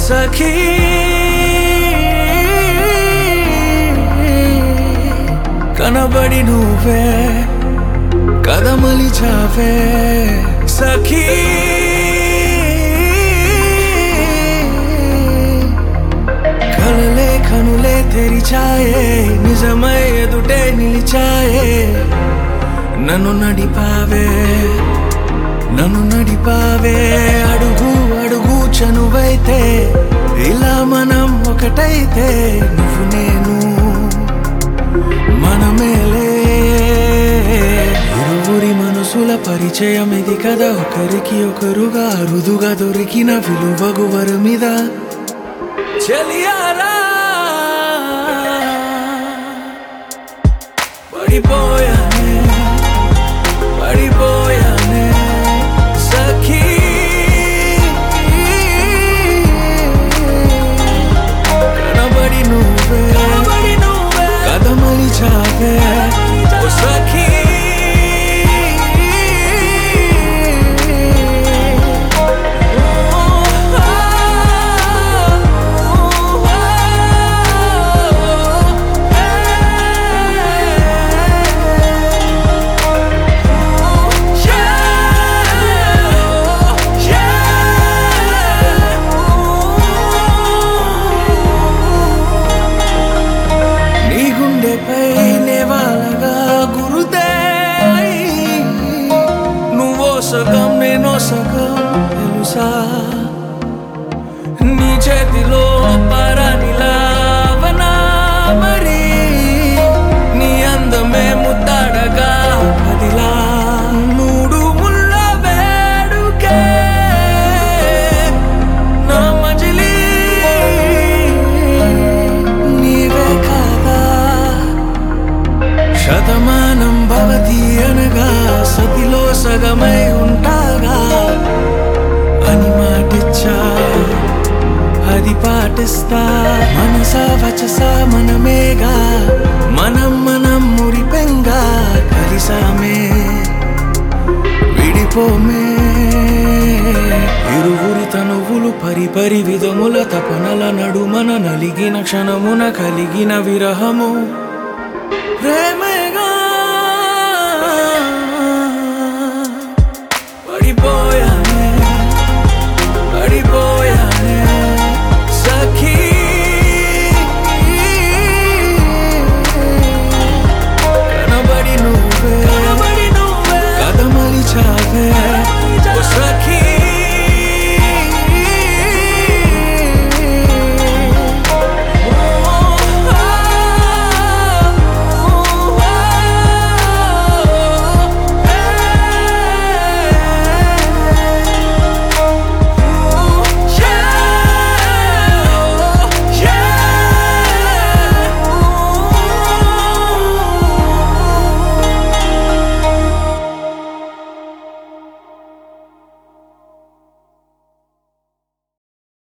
సఖీ కనబడి నువ్వే కదమలిచావే సఖీ కలలే కనులే తెరిచాయే నిజమై ఎదుటే నిలిచాయే నన్ను నడిపావే నన్ను నడిపావే అడుగు అడుగు చనువైతే ఇలా మనం ఒకటైతే నువ్వు నేను మనమేలే ఇరువురి మనసుల పరిచయం ఇది కదా ఒకరికి ఒకరుగా అరుదుగా దొరికిన విలువగు వరమిద చెలియారా పడిపోయానే పడిపోయానే సఖీ కనబడి నువ్వే కదమలి చావే ఓ సఖీ నీ గుండెపై నేవాలగా గురుదే నువ్వో సగం నేనో సగం తెలుసా నీ చేతిలో పరానిలావనా మరి నీ అందమే ముద్దాడగా అదిలా మూడు ముళ్ళ వేడుకే నా మజిలీ నీవే కాదా శతమానం భవతి అనగా సతిలో సగమై ఉంటాగా అని మాటిచ్చా అది పాటిస్తా మనస వచస మనమేగా మనం మనం మురిపెంగా కలిసామే విడిపోమే ఇరువురి తనువులు పరిపరి విధముల తపనల నడుమన నలిగిన క్షణమున కలిగిన విరహము ప్రేమగా